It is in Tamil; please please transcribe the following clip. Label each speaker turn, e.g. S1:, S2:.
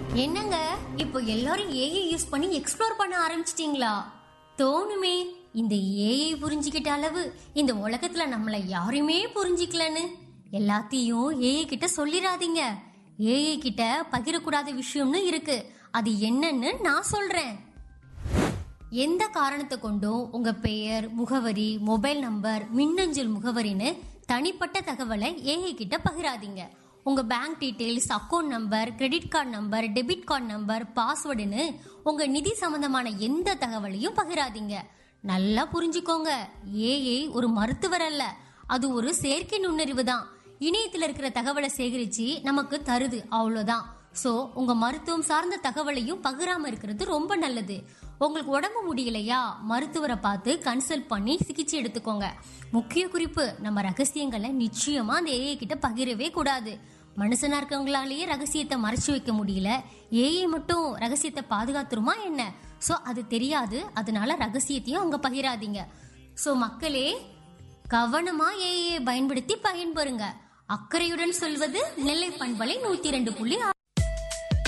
S1: என்னங்க இப்போ எல்லாரும் ஏஐ யூஸ் பண்ணி எக்ஸ்ப்ளோர் பண்ண ஆரம்பிச்சிட்டீங்களா தோணுமே இந்த ஏஐ புரிஞ்சுக்கிட்ட அளவு இந்த உலகத்துல நம்மள யாருமே புரிஞ்சிக்கலன்னு எல்லாத்தையும் ஏஐ கிட்ட சொல்லிடாதீங்க ஏஐ கிட்ட பகிரக்கூடாத விஷயம்னு இருக்கு அது என்னன்னு நான் சொல்றேன் எந்த காரணத்தை கொண்டும் உங்க பெயர் முகவரி மொபைல் நம்பர் மின்னஞ்சல் முகவரின்னு தனிப்பட்ட தகவலை ஏஐ கிட்ட பகிராதீங்க உங்க bank details account number credit card number debit card number பாஸ்வேர்டுன்னு உங்க நிதி சம்பந்தமான எந்த தகவலையும் பகிராதீங்க நல்லா புரிஞ்சுக்கோங்க ஏஐ ஒரு மருத்துவர் அல்ல அது ஒரு செயற்கை நுண்ணறிவு தான் இணையத்துல இருக்கிற தகவலை சேகரிச்சு நமக்கு தருது அவ்வளவுதான் சோ உங்க மருத்துவம் சார்ந்த தகவலையும் பகிராம இருக்கிறது ரொம்ப நல்லது உங்களுக்கு உடம்பு முடியலையா மருத்துவரை பார்த்து கன்சல்ட் பண்ணி சிகிச்சை எடுத்துக்கோங்க முக்கிய குறிப்பு நம்ம ரகசியங்களை நிச்சயமா அந்த ஏஐ கிட்ட பகிரவே கூடாது மனுஷனா இருக்கவங்களாலேயே ரகசியத்தை மறைச்சு வைக்க முடியல ஏஐ மட்டும் ரகசியத்தை பாதுகாத்துருமா என்ன சோ அது தெரியாது அதனால ரகசியத்தையும் அங்க பகிராதீங்க சோ மக்களே கவனமா ஏஐ பயன்படுத்தி பயன்பெறுங்க அக்கறையுடன் சொல்வது நெல்லை பண்பலை நூத்தி ரெண்டு புள்ளி ஆறு.